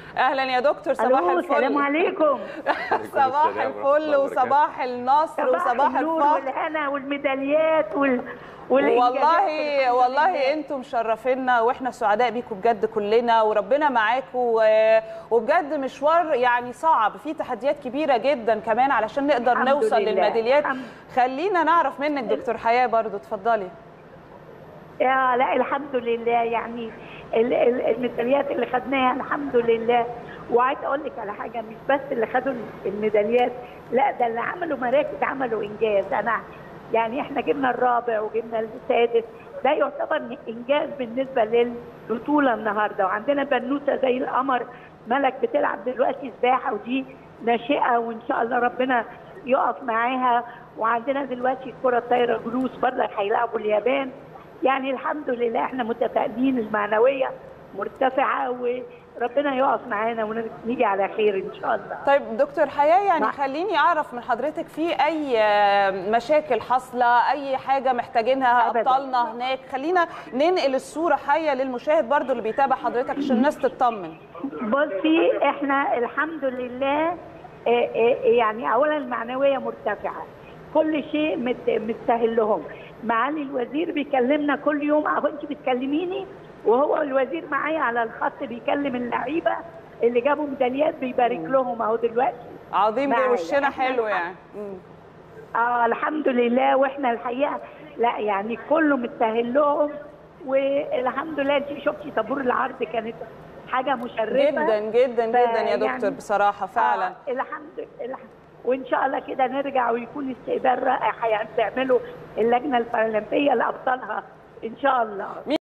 اهلا يا دكتور صباح الو الفل السلام عليكم صباح السلام ورحمة الفل الله وبركاته. وصباح النصر وصباح النور الفخر والهنا والميداليات وال... والإنجازات والله والحمد والله لله. انتم مشرفينا واحنا سعداء بيكم بجد كلنا وربنا معاكم و- وبجد مشوار يعني صعب فيه تحديات كبيره جدا كمان علشان نقدر الحمد نوصل لله. للميداليات الحمد. خلينا نعرف منك دكتور حياه برضو اتفضلي يا لا الحمد لله يعني ال- ال- الميداليات اللي خدناها الحمد لله وعايز اقول لك على حاجه مش بس اللي خدوا الميداليات لا ده اللي عملوا مراكز عملوا انجاز انا يعني احنا جبنا الرابع وجبنا السادس ده يعتبر انجاز بالنسبه للبطوله النهارده وعندنا بنوته زي القمر ملك بتلعب دلوقتي سباحه ودي ناشئه وان شاء الله ربنا يقف معاها وعندنا دلوقتي الكره الطايره جلوس برضه هيلعبوا اليابان يعني الحمد لله احنا متفائلين المعنويه مرتفعه وربنا يقف معانا ونيجي على خير ان شاء الله طيب دكتور حياه يعني مع- خليني اعرف من حضرتك في اي مشاكل حاصله اي حاجه محتاجينها أبداً. ابطالنا هناك خلينا ننقل الصوره حيه للمشاهد برضو اللي بيتابع حضرتك عشان الناس تطمن بصي احنا الحمد لله اه، اه، يعني اولا المعنويه مرتفعه كل شيء مت- متسهل لهم معالي الوزير بيكلمنا كل يوم اهو انت بتكلميني وهو الوزير معايا على الخط بيكلم اللعيبه اللي جابوا ميداليات بيبارك لهم اهو دلوقتي عظيم معايا. وشنا إحنا حلو الحمد- يعني مم. اه الحمد لله واحنا الحقيقه لا يعني كله متسهل لهم والحمد لله انت شفتي طابور العرض كانت حاجه مشرفه جدا جدا جدا يا فيعني- دكتور بصراحه فعلا آه الحمد لله وان شاء الله كده نرجع ويكون استقبال رائع يعني تعملوا اللجنه البارالمبيه لابطالها ان شاء الله